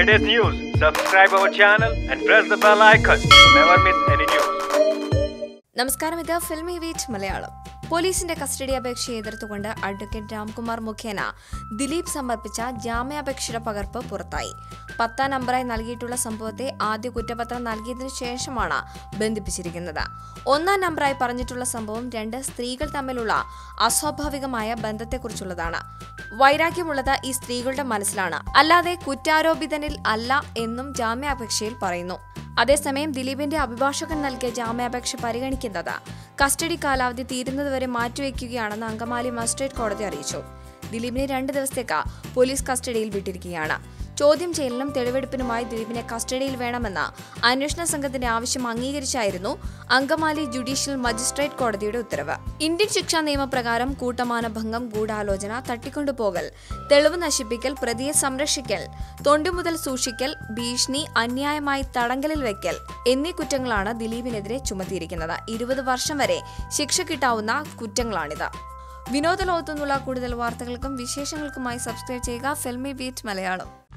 latest news, subscribe our channel and press the bell icon to never miss any news. നമസ്കാരം ഇത് filmy wheat Malayalam പോലീസിന്റെ custody അപേക്ഷയെ എതിർത്തുകൊണ്ട് advocate Ramkumar മുഖേന ദിലീപ് സമർപ്പിച്ച ജാമ്യാപേക്ഷയുടെ പകർപ്പ് പുറത്തായി പത്താം നമ്പറായി നൽകിയിട്ടുള്ള സംഭവത്തെ ആദ്യ കുറ്റപത്രം നൽകിയതിനു ശേഷമാണ് ബന്ധിപ്പിച്ചിരിക്കുന്നത് ഒന്നാം നമ്പറായി പറഞ്ഞിട്ടുള്ള സംഭവം രണ്ട് സ്ത്രീകൾ തമ്മിലുള്ള അസ്വാഭാവികമായ ബന്ധത്തെക്കുറിച്ചുള്ളതാണ് വൈരാഗ്യമുള്ളത് ഈ സ്ത്രീകളുടെ മനസ്സിലാണ് അല്ലാതെ കുറ്റാരോപിതനിൽ അല്ല എന്നും ജാമ്യാപേക്ഷയിൽ പറയുന്നു അതേസമയം ദിലീപിന്റെ അഭിഭാഷകൻ നൽകിയ ജാമ്യാപേക്ഷ പരിഗണിക്കുന്നത് കസ്റ്റഡി കാലാവധി തീരുന്നതുവരെ മാറ്റിവെക്കുകയാണെന്ന് അങ്കമാലി മജിസ്ട്രേറ്റ് കോടതി അറിയിച്ചു ദിലീപിനെ രണ്ട് ദിവസത്തേക്ക് പോലീസ് കസ്റ്റഡിയിൽ വിട്ടിരിക്കുകയാണ് ചോദ്യം ചെയ്യലിനും തെളിവെടുപ്പിനുമായി ദിലീപിനെ കസ്റ്റഡിയിൽ വേണമെന്ന അന്വേഷണ സംഘത്തിന്റെ ആവശ്യം അംഗീകരിച്ചായിരുന്നു അങ്കമാലി ജുഡീഷ്യൽ മജിസ്ട്രേറ്റ് കോടതിയുടെ ഉത്തരവ് ഇന്ത്യൻ ശിക്ഷാ നിയമപ്രകാരം കൂട്ടമാനഭംഗം ഗൂഢാലോചന തട്ടിക്കൊണ്ടുപോകൽ തെളിവ് നശിപ്പിക്കൽ പ്രതിയെ സംരക്ഷിക്കൽ തൊണ്ടുമുതൽ സൂക്ഷിക്കൽ ഭീഷണി അന്യായമായി തടങ്കലിൽ വെക്കൽ എന്നീ കുറ്റങ്ങളാണ് ദിലീപിനെതിരെ ചുമത്തിയിരിക്കുന്നത് ഇരുപത് വർഷം വരെ ശിക്ഷ കിട്ടാവുന്ന കുറ്റങ്ങളാണിത് വിനോദ ലോകത്തു നിന്നുള്ള കൂടുതൽ വാർത്തകൾക്കും വിശേഷങ്ങൾക്കുമായി സബ്സ്ക്രൈബ് ചെയ്യുക ഫിൽമി ബീറ്റ് മലയാളം